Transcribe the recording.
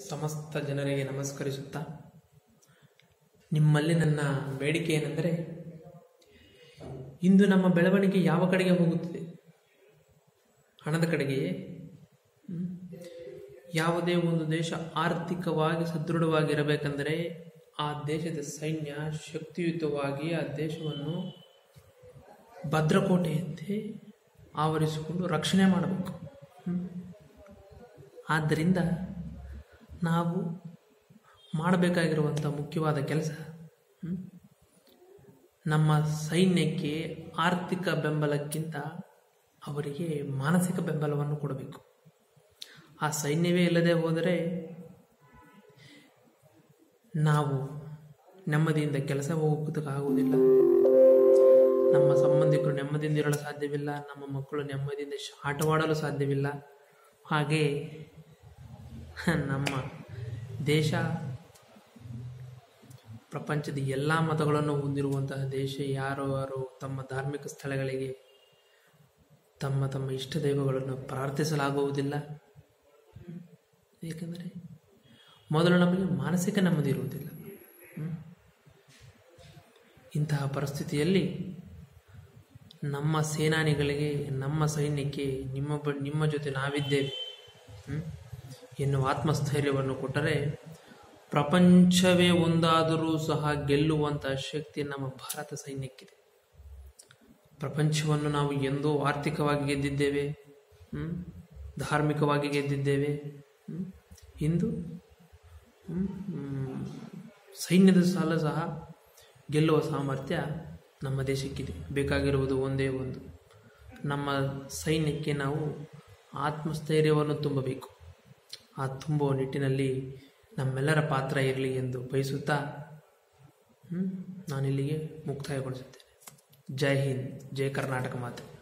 ಸಮಸ್ತ ಜನರಿಗೆ ನಮಸ್ಕರಿಸುತ್ತಾ ನಿಮ್ಮಲ್ಲಿ ನನ್ನ ಬೇಡಿಕೆ ಏನೆಂದರೆ ಇಂದು ನಮ್ಮ ಬೆಳವಣಿಗೆ ಯಾವ ಕಡೆಗೆ ಹೋಗುತ್ತಿದೆ ಹಣದ ಕಡೆಗೆಯೇ ಹ್ಮ್? ಯಾವುದೇ ಒಂದು ದೇಶ ಆರ್ಥಿಕವಾಗಿ ಸದೃಢವಾಗಿರಬೇಕೆಂದರೆ ಆ ದೇಶದ ಸೈನ್ಯ ಶಕ್ತಿಯುತವಾಗಿ ಆ ದೇಶವನ್ನು ಭದ್ರಕೋಟೆಯಂತೆ ಆವರಿಸಿಕೊಂಡು ರಕ್ಷಣೆ ಮಾಡಬೇಕು ಹ್ಮ್? ಆದ್ದರಿಂದ ನಾವು ಮಾಡಬೇಕಾಗಿರುವಂಥ ಮುಖ್ಯವಾದ ಕೆಲಸ ಹ್ಮ್? ನಮ್ಮ ಸೈನ್ಯಕ್ಕೆ ಆರ್ಥಿಕ ಬೆಂಬಲಕ್ಕಿಂತ ಅವರಿಗೆ ಮಾನಸಿಕ ಬೆಂಬಲವನ್ನು ಕೊಡಬೇಕು ಆ ಸೈನ್ಯವೇ ಇಲ್ಲದೆ ಹೋದರೆ ನಾವು ನೆಮ್ಮದಿಯಿಂದ ಕೆಲಸ ಹೋಗೋದಕ್ಕಾಗುವುದಿಲ್ಲ ನಮ್ಮ ಸಂಬಂಧಿಕರು ನೆಮ್ಮದಿಯಿಂದ ಇರಲು ಸಾಧ್ಯವಿಲ್ಲ ನಮ್ಮ ಮಕ್ಕಳು ನೆಮ್ಮದಿಯಿಂದ ಶ್- ಆಟವಾಡಲು ಸಾಧ್ಯವಿಲ್ಲ ಹಾಗೆ ನಮ್ಮ ದೇಶ ಪ್ರಪಂಚದ ಎಲ್ಲ ಮತಗಳನ್ನು ಹೊಂದಿರುವಂತಹ ದೇಶ ಯಾರು ಯಾರು ತಮ್ಮ ಧಾರ್ಮಿಕ ಸ್ಥಳಗಳಿಗೆ ತಮ್ಮ ತಮ್ಮ ಇಷ್ಟ ದೈವಗಳನ್ನು ಪ್ರಾರ್ಥಿಸಲಾಗುವುದಿಲ್ಲ ಏಕೆಂದರೆ ಮೊದಲು ನಮಗೆ ಮಾನಸಿಕ ನೆಮ್ಮದಿ ಇರುವುದಿಲ್ಲ ಹ್ಮ್? ಇಂತಹ ಪರಿಸ್ಥಿತಿಯಲ್ಲಿ ನಮ್ಮ ಸೇನಾನಿಗಳಿಗೆ ನಮ್ಮ ಸೈನ್ಯಕ್ಕೆ ನಿಮ್ಮ ಬ ನಿಮ್ಮ ಜೊತೆ ನಾವಿದ್ದೇವೆ ಹ್ಮ್? ಎನ್ನುವ ಆತ್ಮಸ್ಥೈರ್ಯವನ್ನು ಕೊಟ್ಟರೆ ಪ್ರಪಂಚವೇ ಒಂದಾದರೂ ಸಹ ಗೆಲ್ಲುವಂತಹ ಶಕ್ತಿ ನಮ್ಮ ಭಾರತ ಸೈನ್ಯಕ್ಕಿದೆ ಪ್ರಪಂಚವನ್ನು ನಾವು ಎಂದೋ ಆರ್ಥಿಕವಾಗಿ ಗೆದ್ದಿದ್ದೇವೆ ಹ್ಮ್? ಧಾರ್ಮಿಕವಾಗಿ ಗೆದ್ದಿದ್ದೇವೆ ಹ್ಮ್? ಇಂದು ಹ್ಮ್, ಹ್ಮ್, ಸೈನ್ಯದ ಸಾಲ ಸಹ ಗೆಲ್ಲುವ ಸಾಮರ್ಥ್ಯ ನಮ್ಮ ದೇಶಕ್ಕಿದೆ ಬೇಕಾಗಿರುವುದು ಒಂದೇ ಒಂದು ನಮ್ಮ ಸೈನ್ಯಕ್ಕೆ ನಾವು ಆತ್ಮಸ್ಥೈರ್ಯವನ್ನು ತುಂಬಬೇಕು ಆ ತುಂಬುವ ನಿಟ್ಟಿನಲ್ಲಿ ನಮ್ಮೆಲ್ಲರ ಪಾತ್ರ ಇರಲಿ ಎಂದು ಬಯಸುತ್ತಾ ಹ್ಮ್, ನಾನಿಲ್ಲಿಗೆ ಮುಕ್ತಾಯಗೊಳಿಸುತ್ತೇನೆ ಜೈ ಹಿಂದ್ ಜೈ ಕರ್ನಾಟಕ ಮಾತೆ